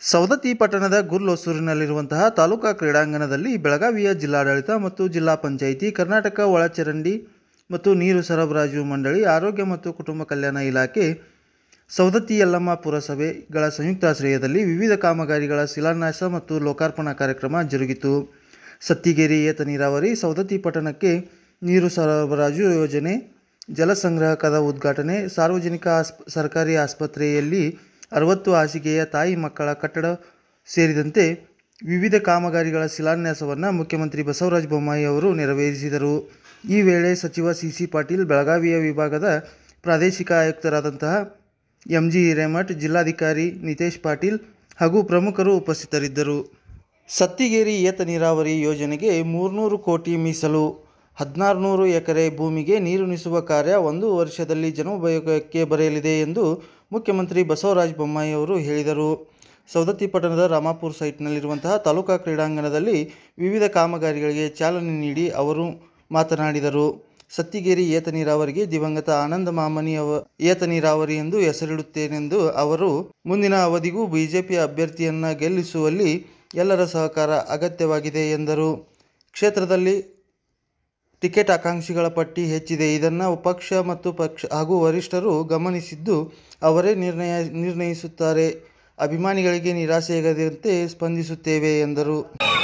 ಸವದತ್ತಿ ಪಟ್ಟಣದ ಗುರ್ಲೊಸೂರಿನಲ್ಲಿರುವಂತಹ ತಾಲೂಕಾ ಕ್ರೀಡಾಂಗಣದಲ್ಲಿ ಬೆಳಗಾವಿಯ ಜಿಲ್ಲಾಡಳಿತ ಮತ್ತು ಜಿಲ್ಲಾ ಪಂಚಾಯಿತಿ ಕರ್ನಾಟಕ ಒಳಚರಂಡಿ ಮತ್ತು ನೀರು ಸರಬರಾಜು ಮಂಡಳಿ ಆರೋಗ್ಯ ಮತ್ತು ಕುಟುಂಬ ಕಲ್ಯಾಣ ಇಲಾಖೆ ಸವದತ್ತಿ ಯಲ್ಲಮ್ಮ ಪುರಸಭೆಗಳ ಸಂಯುಕ್ತಾಶ್ರಯದಲ್ಲಿ ವಿವಿಧ ಕಾಮಗಾರಿಗಳ ಶಿಲಾನ್ಯಾಸ ಮತ್ತು ಲೋಕಾರ್ಪಣಾ ಕಾರ್ಯಕ್ರಮ ಜರುಗಿತು ಸತ್ತಿಗೇರಿ ಏತ ನೀರಾವರಿ ಸವದತ್ತಿ ಪಟ್ಟಣಕ್ಕೆ ನೀರು ಸರಬರಾಜು ಯೋಜನೆ ಜಲಸಂಗ್ರಹಕದ ಉದ್ಘಾಟನೆ ಸಾರ್ವಜನಿಕ ಆಸ್ಪ ಸರ್ಕಾರಿ ಆಸ್ಪತ್ರೆಯಲ್ಲಿ ಅರವತ್ತು ಹಾಸಿಗೆಯ ತಾಯಿ ಮಕ್ಕಳ ಕಟ್ಟಡ ಸೇರಿದಂತೆ ವಿವಿಧ ಕಾಮಗಾರಿಗಳ ಶಿಲಾನ್ಯಾಸವನ್ನು ಮುಖ್ಯಮಂತ್ರಿ ಬಸವರಾಜ ಬೊಮ್ಮಾಯಿ ಅವರು ನೆರವೇರಿಸಿದರು ಈ ವೇಳೆ ಸಚಿವ ಸಿ ಸಿ ಪಾಟೀಲ್ ಬೆಳಗಾವಿಯ ವಿಭಾಗದ ಪ್ರಾದೇಶಿಕ ಆಯುಕ್ತರಾದಂತಹ ಎಂ ಜಿ ಹಿರೇಮಠ್ ಜಿಲ್ಲಾಧಿಕಾರಿ ನಿತೇಶ್ ಪಾಟೀಲ್ ಹಾಗೂ ಪ್ರಮುಖರು ಉಪಸ್ಥಿತರಿದ್ದರು ಸತ್ತಿಗೇರಿ ಏತ ನೀರಾವರಿ ಯೋಜನೆಗೆ ಮೂರ್ನೂರು ಕೋಟಿ ಮೀಸಲು ಹದಿನಾರು ನೂರು ಎಕರೆ ಭೂಮಿಗೆ ನೀರುಣಿಸುವ ಕಾರ್ಯ ಒಂದು ವರ್ಷದಲ್ಲಿ ಜನೋಪಯೋಗಕ್ಕೆ ಬರೆಯಲಿದೆ ಎಂದು ಮುಖ್ಯಮಂತ್ರಿ ಬಸವರಾಜ ಬೊಮ್ಮಾಯಿ ಅವರು ಹೇಳಿದರು ಸವದತ್ತಿ ಪಟ್ಟಣದ ರಾಮಾಪುರ ಸೈಟ್ನಲ್ಲಿರುವಂತಹ ತಾಲೂಕಾ ಕ್ರೀಡಾಂಗಣದಲ್ಲಿ ವಿವಿಧ ಕಾಮಗಾರಿಗಳಿಗೆ ಚಾಲನೆ ನೀಡಿ ಅವರು ಮಾತನಾಡಿದರು ಸತ್ತಿಗೇರಿ ಏತ ನೀರಾವರಿಗೆ ದಿವಂಗತ ಆನಂದ ಮಾಮನಿ ಅವ ಏತ ನೀರಾವರಿ ಎಂದು ಹೆಸರಿಡುತ್ತೇನೆಂದು ಅವರು ಮುಂದಿನ ಅವಧಿಗೂ ಬಿಜೆಪಿ ಅಭ್ಯರ್ಥಿಯನ್ನು ಗೆಲ್ಲಿಸುವಲ್ಲಿ ಎಲ್ಲರ ಸಹಕಾರ ಅಗತ್ಯವಾಗಿದೆ ಎಂದರು ಕ್ಷೇತ್ರದಲ್ಲಿ ಟಿಕೆಟ್ ಆಕಾಂಕ್ಷಿಗಳ ಪಟ್ಟಿ ಹೆಚ್ಚಿದೆ ಇದನ್ನು ಪಕ್ಷ ಮತ್ತು ಪಕ್ಷ ಹಾಗೂ ವರಿಷ್ಠರು ಗಮನಿಸಿದ್ದು ಅವರೇ ನಿರ್ಣಯ ನಿರ್ಣಯಿಸುತ್ತಾರೆ ಅಭಿಮಾನಿಗಳಿಗೆ ನಿರಾಸೆಯಾಗದಂತೆ ಸ್ಪಂದಿಸುತ್ತೇವೆ ಎಂದರು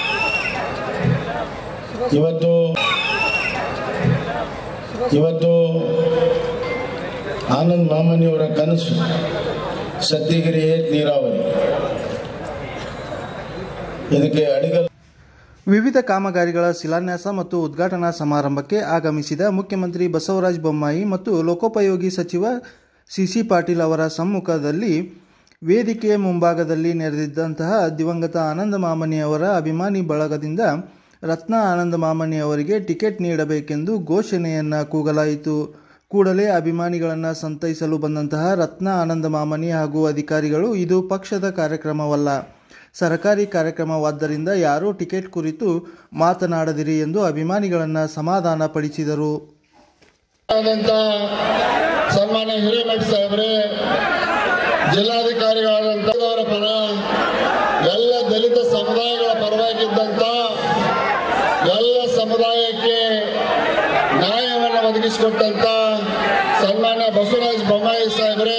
ಇವತ್ತು ಇವತ್ತು ಆನಂದ್ ಮಾಮನಿಯವರ ಕನಸು ಸತ್ಯಗಿರಿ ನೀರಾವರಿ ಇದಕ್ಕೆ ಅಡಿಗಲ್ ವಿವಿಧ ಕಾಮಗಾರಿಗಳ ಶಿಲಾನ್ಯಾಸ ಮತ್ತು ಉದ್ಘಾಟನಾ ಸಮಾರಂಭಕ್ಕೆ ಆಗಮಿಸಿದ ಮುಖ್ಯಮಂತ್ರಿ ಬಸವರಾಜ ಬೊಮ್ಮಾಯಿ ಮತ್ತು ಲೋಕೋಪಯೋಗಿ ಸಚಿವ ಸಿಸಿ ಪಾಟೀಲ್ ಅವರ ಸಮ್ಮುಖದಲ್ಲಿ ವೇದಿಕೆಯ ಮುಂಭಾಗದಲ್ಲಿ ನೆರೆದಿದ್ದಂತಹ ದಿವಂಗತ ಆನಂದ ಮಾಮನಿ ಅವರ ಅಭಿಮಾನಿ ಬಳಗದಿಂದ ರತ್ನ ಆನಂದ ಮಾಮನಿ ಅವರಿಗೆ ಟಿಕೆಟ್ ನೀಡಬೇಕೆಂದು ಘೋಷಣೆಯನ್ನು ಕೂಗಲಾಯಿತು ಕೂಡಲೇ ಅಭಿಮಾನಿಗಳನ್ನು ಸಂತೈಸಲು ಬಂದಂತಹ ರತ್ನ ಆನಂದ ಮಾಮನಿ ಹಾಗೂ ಅಧಿಕಾರಿಗಳು ಇದು ಪಕ್ಷದ ಕಾರ್ಯಕ್ರಮವಲ್ಲ ಸರ್ಕಾರಿ ಕಾರ್ಯಕ್ರಮವಾದ್ದರಿಂದ ಯಾರೂ ಟಿಕೆಟ್ ಕುರಿತು ಮಾತನಾಡದಿರಿ ಎಂದು ಅಭಿಮಾನಿಗಳನ್ನು ಸಮಾಧಾನ ಪಡಿಸಿದರು ಆದಂತ ಸನ್ಮಾನ್ಯ ಹಿರೇಮಠ ಸಾಹೇಬ್ರೆ ಜಿಲ್ಲಾಧಿಕಾರಿಗಳಾದಂಥವರ ಪರ ಎಲ್ಲ ದಲಿತ ಸಮುದಾಯಗಳ ಪರವಾಗಿದ್ದಂತ ಎಲ್ಲ ಸಮುದಾಯಕ್ಕೆ ನ್ಯಾಯವನ್ನು ಒದಗಿಸಿಕೊಟ್ಟಂತ ಸನ್ಮಾನ್ಯ ಬಸವರಾಜ ಬೊಮ್ಮಾಯಿ ಸಾಹೇಬ್ರೆ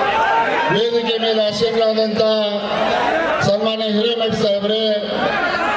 ವೇದಿಕೆ ಮೇಲೆ ಆಸೀನರಾದಂತ ಸನ್ಮಾನ್ಯ ಹಿರೇಮಠ ಸಾಹೇಬ್ರೆ